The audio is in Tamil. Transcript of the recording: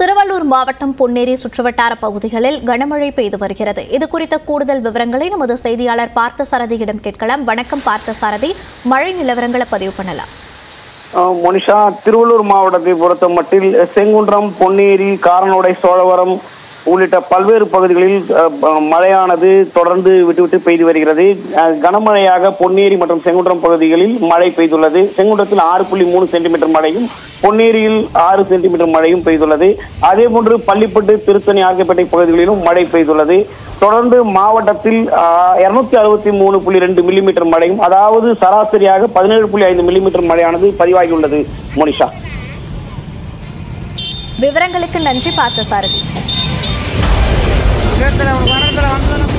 திருவள்ளூர் மாவட்டம் பொன்னேரி சுற்றுவட்டார பகுதிகளில் கனமழை பெய்து வருகிறது இது குறித்த கூடுதல் விவரங்களை நமது செய்தியாளர் பார்த்தசாரதியிடம் கேட்கலாம் வணக்கம் பார்த்தசாரதி மழை நிலவரங்களை பதிவு பண்ணலாம் அஹ் மோனிஷா திருவள்ளூர் மாவட்டத்தை பொறுத்த மட்டில் செங்குன்றம் பொன்னேரி காரனோடை சோழவரம் உள்ளிட்ட பல்வேறு பகுதிகளில் அஹ், ப- மழையானது தொடர்ந்து விட்டுவிட்டு பெய்து வருகிறது அஹ், கனமழையாக பொன்னேரி மற்றும் செங்குன்றம் பகுதிகளில் மழை பெய்துள்ளது செங்குன்றத்தில் ஆறு புள்ளி மூணு சென்டிமீட்டர் மழையும் பொன்னேரியில் ஆறு சென்டிமீட்டர் மழையும் பெய்துள்ளது அதே போன்று பள்ளிப்பட்டு திருத்தணி ஆகியப்பேட்டை பகுதிகளிலும் மழை பெய்துள்ளது தொடர்ந்து மாவட்டத்தில் இருநூத்தி அறுபத்தி மூணு புள்ளி ரெண்டு மில்லிமீட்டர் மழையும் அதாவது சராசரியாக பதினேழு புள்ளி ஐந்து மில்லிமீட்டர் மழையானது பதிவாகியுள்ளது மோனிஷா விவரங்களுக்கு நன்றி பார்த்தசாரதி இடத்துல ஒரு மரத்தில் வந்து